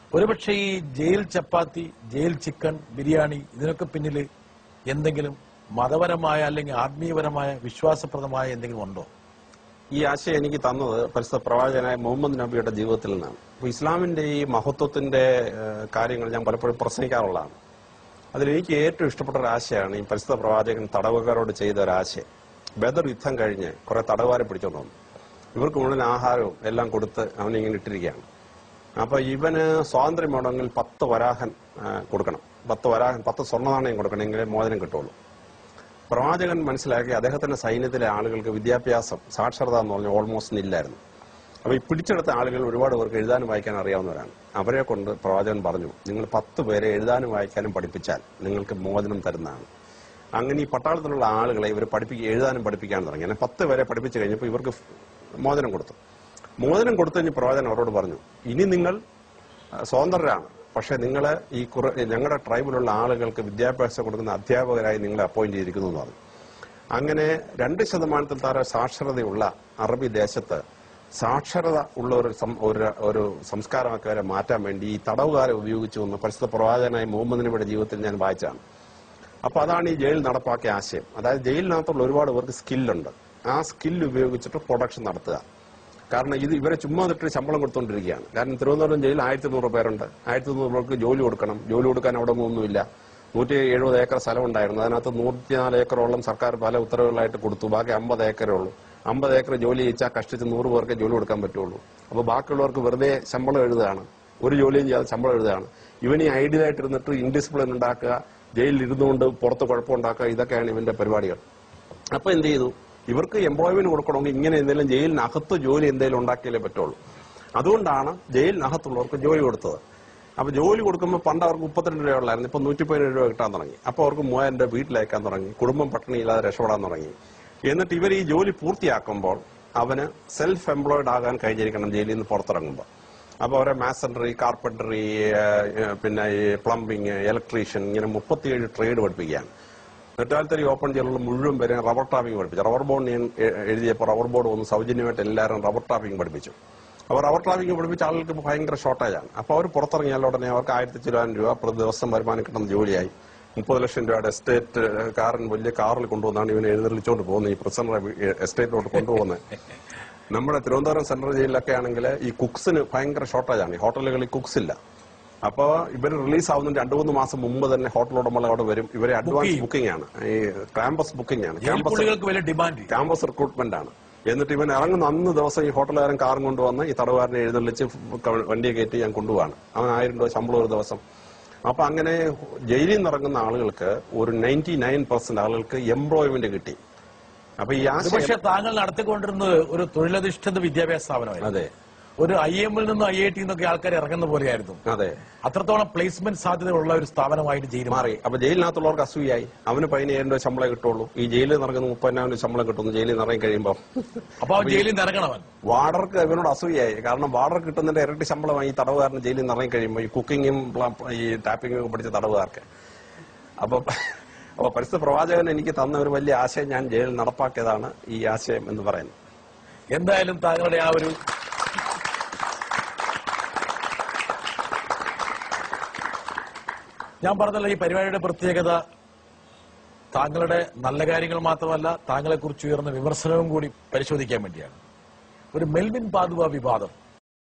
ഒരുപക്ഷെ ഈ jail chapati jail chicken biryani ഇതിനൊക്കെ പിന്നിൽ എന്തെങ്കിലും മതപരമായ അല്ലെങ്കിൽ ആത്മീയപരമായ വിശ്വാസപ്രദമായ എന്തെങ്കിലും ഉണ്ടോ ഈ ആശയം എനിക്ക് തന്നത് പരിശുദ്ധ പ്രവാചകനായ മുഹമ്മദ് നബിയുടെ ജീവിതത്തിൽ നിന്നാണ് അപ്പൊ ഇസ്ലാമിന്റെ ഈ മഹത്വത്തിന്റെ ഏഹ്, കാര്യങ്ങൾ ഞാൻ പലപ്പോഴും പ്രസംഗിക്കാറുള്ളതാണ് അതിൽ എനിക്ക് ഏറ്റവും ഇഷ്ടപ്പെട്ട ഒരു ആശയമാണ് ഈ പരിശുദ്ധ പ്രവാചകൻ തടവുകാരോട് ചെയ്ത ഒരു ആശയം ബദർ യുദ്ധം കഴിഞ്ഞ് കുറെ തടവുകാരെ പിടിച്ചോണ്ട് വന്നു ഇവർക്ക് മുഴുവൻ ആഹാരവും എല്ലാം കൊടുത്ത് അവനെ ഇങ്ങനെ ഇട്ടിരിക്കുകയാണ് അപ്പൊ ഇവന് സ്വാതന്ത്ര്യം വേണമെങ്കിൽ പത്ത് വരാഹൻ ആ, കൊടുക്കണം പത്ത് വരാഹൻ പത്ത് സ്വർണ്ണ നാണയം കൊടുക്കണമെങ്കിലേ മോചനം കിട്ടുള്ളൂ പ്രവാചകൻ മനസ്സിലാക്കി അദ്ദേഹത്തിന്റെ സൈന്യത്തിലെ ആളുകൾക്ക് വിദ്യാഭ്യാസം സാക്ഷരത എന്ന് പറഞ്ഞാൽ ഓൾമോസ്റ്റ് ഇല്ലായിരുന്നു അപ്പൊ ഈ പിടിച്ചെടുത്ത ആളുകൾ ഒരുപാട് പേർക്ക് എഴുതാനും വായിക്കാനും അറിയാവുന്നവരാണ് അവരെ കൊണ്ട് പ്രവാചകൻ പറഞ്ഞു നിങ്ങൾ പത്ത് പേരെ എഴുതാനും വായിക്കാനും പഠിപ്പിച്ചാൽ നിങ്ങൾക്ക് മോചനം തരുന്നതാണ് അങ്ങനെ ഈ പട്ടാളത്തിലുള്ള ആളുകളെ ഇവർ പഠിപ്പിക്കുക എഴുതാനും പഠിപ്പിക്കാൻ തുടങ്ങി അങ്ങനെ പത്ത് പേരെ പഠിപ്പിച്ചു കഴിഞ്ഞപ്പോൾ ഇവർക്ക് മോചനം കൊടുത്തു മോചനം കൊടുത്തു കഴിഞ്ഞ് പ്രവാചകൻ അവരോട് പറഞ്ഞു ഇനി നിങ്ങൾ ആ, സ്വതന്ത്രരാണ് പക്ഷെ നിങ്ങൾ ഈ കുറ ഞങ്ങളുടെ ട്രൈബിലുള്ള ആളുകൾക്ക് വിദ്യാഭ്യാസം കൊടുക്കുന്ന അധ്യാപകരായി നിങ്ങളെ അപ്പോയിന്റ് ചെയ്തിരിക്കുന്നു എന്ന് പറഞ്ഞു അങ്ങനെ രണ്ട് ശതമാനത്തിൽ താഴെ സാക്ഷരതയുള്ള അറബി ദേശത്ത് സാക്ഷരത ഉള്ള ഒരു സം- ഒരു- ഒരു സംസ്കാരമൊക്കെ വരെ മാറ്റാൻ വേണ്ടി ഈ തടവുകാരെ ഉപയോഗിച്ചു എന്ന് പരിശുദ്ധ പ്രവാചകനായ മുഹമ്മദ് നബിയുടെ ജീവിതത്തിൽ ഞാൻ വായിച്ചാണ് അപ്പൊ അതാണ് ഈ ജയിൽ നടപ്പാക്കിയ ആശയം അതായത് ജയിലിനകത്തുള്ള ഒരുപാട് പേർക്ക് സ്കില്ലുണ്ട് ആ സ്കില്ല് ഉപയോഗിച്ചിട്ട് പ്രൊഡക്ഷൻ നടത്തുക കാരണം ഇത് ഇവരെ ചുമ്മാ നിട്ട് ശമ്പളം കൊടുത്തുകൊണ്ടിരിക്കുകയാണ് കാരണം തിരുവനന്തപുരം ജയിലിൽ ആയിരത്തി നൂറ് പേരുണ്ട് ആയിരത്തി നൂറ് പേർക്ക് ജോലി കൊടുക്കണം ജോലി കൊടുക്കാൻ അവിടെ ഒന്നുമില്ല നൂറ്റി എഴുപത് ഏക്കർ സ്ഥലം ഉണ്ടായിരുന്നു അതിനകത്ത് നൂറ്റിനാല് ഏക്കറോളം സർക്കാർ പല ഉത്തരവുകളായിട്ട് കൊടുത്തു ബാക്കി അമ്പത് ഏക്കറേ ഉള്ളൂ അമ്പത് ഏക്കർ ജോലി ചെയ്യിച്ചാൽ കഷ്ടിച്ച് നൂറ് പേർക്ക് ജോലി കൊടുക്കാൻ പറ്റുള്ളൂ അപ്പൊ ബാക്കിയുള്ളവർക്ക് വെറുതെ ശമ്പളം എഴുതുകയാണ് ഒരു ജോലിയും ചെയ്യാതെ ശമ്പളം എഴുതുകയാണ് ഇവൻ ഈ ഐഡിയലായിട്ട് ഇരുന്നിട്ട് ഇൻഡിസിപ്ലിൻ ഉണ്ടാക്കുക ജയിലിൽ ഇരുന്നുകൊണ്ട് പുറത്ത് കുഴപ്പമുണ്ടാക്കുക ഇതൊക്കെയാണ് ഇവന്റെ പരിപാടികൾ അപ്പൊ എന്ത് ചെയ്തു ഇവർക്ക് എംപ്ലോയ്മെന്റ് കൊടുക്കണമെങ്കിൽ ഇങ്ങനെ എന്തെങ്കിലും ജയിലിനകത്ത് ജോലി എന്തെങ്കിലും ഉണ്ടാക്കിയാലേ പറ്റുള്ളൂ അതുകൊണ്ടാണ് ജയിലിനകത്തുള്ളവർക്ക് ജോലി കൊടുത്തത് അപ്പൊ ജോലി കൊടുക്കുമ്പോൾ പണ്ട് അവർക്ക് മുപ്പത്തിരണ്ട് രൂപ ഉള്ളായിരുന്നു ഇപ്പൊ നൂറ്റി പതിനേഴ് രൂപ കിട്ടാൻ തുടങ്ങി അപ്പൊ അവർക്ക് മൂവായിരം രൂപ വീട്ടിലയക്കാൻ തുടങ്ങി കുടുംബം പട്ടിണിയില്ലാതെ രക്ഷപ്പെടാൻ തുടങ്ങി എന്നിട്ട് ഇവർ ഈ ജോലി പൂർത്തിയാക്കുമ്പോൾ അവന് സെൽഫ് എംപ്ലോയിഡ് ആകാൻ കഴിഞ്ഞിരിക്കണം ജയിലിൽ നിന്ന് പുറത്തിറങ്ങുമ്പോൾ അപ്പൊ അവരെ മാസൻഡറി കാർപ്പൻറ്ററി പിന്നെ ഈ പ്ലംബിങ് ഇലക്ട്രീഷ്യൻ ഇങ്ങനെ മുപ്പത്തിയേഴ് ട്രേഡ് പഠിപ്പിക്കുകയാണ് നെറ്റാൽത്തരി ഓപ്പൺ ജില്ലകളിൽ മുഴുവൻ പേരെ റബ്ബർ ടാപ്പിംഗ് പഠിപ്പിച്ചു റബ്ബർ ബോർഡ് ഞാൻ എ- എഴുതിയപ്പോൾ റബ്ബർ ബോർഡ് വന്ന് സൗജന്യമായിട്ട് എല്ലാവരും റബ്ബർ ടാപ്പിംഗ് പഠിപ്പിച്ചു അപ്പോൾ റബ്ബർ ടാപ്പിംഗ് പഠിപ്പിച്ച ആളുകൾക്ക് ഇപ്പോൾ ഭയങ്കര ഷോർട്ടേജാണ് അപ്പോൾ അവർ പുറത്തിറങ്ങിയാൽ ഉടനെ അവർക്ക് ആയിരത്തി ചില്ലായിരം രൂപ പ്രതി ദിവസം വരുമാനം കിട്ടുന്ന ജോലിയായി മുപ്പത് ലക്ഷം രൂപയുടെ എസ്റ്റേറ്റ് കാരൻ വലിയ കാറിൽ കൊണ്ടുവന്നാണ് ഇവനെ എഴുന്നള്ളിച്ചുകൊണ്ട് പോകുന്നത് ഈ പ്രസിഡന്റ് എസ്റ്റേറ്റിലോട്ട് കൊണ്ടുപോകുന്നത് നമ്മുടെ തിരുവനന്തപുരം സെൻട്രൽ ജയിലിലൊക്കെ ആണെങ്കിൽ ഈ കുക്സിന് ഭയങ്കര ഷോർട്ടേജാണ് ഈ ഹോട്ടലുകളിൽ കുക്സ് ഇല്ല അപ്പൊ ഇവർ റിലീസ് ആവുന്നതിന് രണ്ടു മൂന്ന് മാസം മുമ്പ് തന്നെ ഹോട്ടൽ ഉടമകൾ അവിടെ വരും ഇവരെ അഡ്വാൻസ് ചെയ്യും. ബുക്കിംഗ് ആണ് ഈ ക്യാമ്പസ് ബുക്കിംഗ് ആണ് ജയിൽ ക്യാമ്പസ് പുള്ളികൾക്ക് വലിയ ഡിമാൻഡ് ക്യാമ്പസ് റിക്രൂട്ട്മെന്റ് ആണ് എന്നിട്ട് ഇവൻ ഇറങ്ങുന്ന അന്ന് ദിവസം ഈ ഹോട്ടലുകാരൻ കാറും കൊണ്ടുവന്ന് ഈ തടവുകാരനെ എഴുന്നള്ളിച്ച് ക- വണ്ടിയെ കയറ്റി ഞാൻ കൊണ്ടുപോവാണ് അവൻ ആയിരം രൂപ ശമ്പളം ഒരു ദിവസം അപ്പൊ അങ്ങനെ ജയിലിൽ നിന്ന് ഇറങ്ങുന്ന ആളുകൾക്ക് ഒരു നയൻറ്റി നയൻ പെർസെന്റ് ആളുകൾക്ക് എംപ്ലോയ്മെന്റ് കിട്ടി അപ്പൊ ഈ ആശയം പക്ഷെ താങ്കൾ നടത്തിക്കൊണ്ടിരുന്നത് ഒരു തൊഴിലധിഷ്ഠിത വിദ്യാഭ്യാസ സ്ഥാപനമായിരുന്നു അതെ ഒരു ഐ എമ്മിൽ നിന്നും ഐ ഐ ടി നിന്നൊക്കെ ആൾക്കാർ ഇറങ്ങുന്ന പോലെയായിരുന്നു അതെ അത്രത്തോളം പ്ലേസ്മെന്റ് സാധ്യതയുള്ള ഒരു സ്ഥാപനമായിട്ട് ജയിൽ മാറി മാറി അപ്പൊ ജയിലിനകത്തുള്ളവർക്ക് അസൂയായി അവന് പതിനായിരം രൂപ ശമ്പളം കിട്ടുള്ളൂ ഈ ജയിലിൽ നിന്ന് ഇറങ്ങുന്ന മുപ്പതിനായിരം രൂപ ശമ്പളം കിട്ടുന്നു ജയിലിൽ നിന്ന് ഇറങ്ങി കഴിയുമ്പോൾ അപ്പൊ അവൻ ജയിലിൽ നിന്ന് ഇറങ്ങണവൻ വാർഡർക്ക് ഇവനോട് അസൂയായി കാരണം വാർഡർ കിട്ടുന്നതിന്റെ ഇരട്ടി ശമ്പളമായി ഈ തടവുകാരന് ജയിലിൽ നിന്ന് ഇറങ്ങി കഴിയുമ്പോൾ ഈ കുക്കിങ്ങും പ്ല- ഈ ടാപ്പിങ്ങും ഒക്കെ പഠിച്ച തടവുകാർക്ക് അപ്പൊ അപ്പൊ പരിസ്ഥിതി പ്രവാചകൻ എനിക്ക് തന്ന ഒരു വലിയ ആശയം ഞാൻ ജയിലിൽ നടപ്പാക്കിയതാണ് ഈ ആശയം എന്ന് പറയുന്നത് എന്തായാലും താങ്കളുടെ ആ ഒരു ഞാൻ പറഞ്ഞല്ലോ ഈ പരിപാടിയുടെ പ്രത്യേകത താങ്കളുടെ നല്ല കാര്യങ്ങൾ മാത്രമല്ല താങ്കളെക്കുറിച്ച് ഉയർന്ന വിമർശനവും കൂടി പരിശോധിക്കാൻ വേണ്ടിയാണ് ഒരു മെൽവിൻ പാതുവ വിവാദം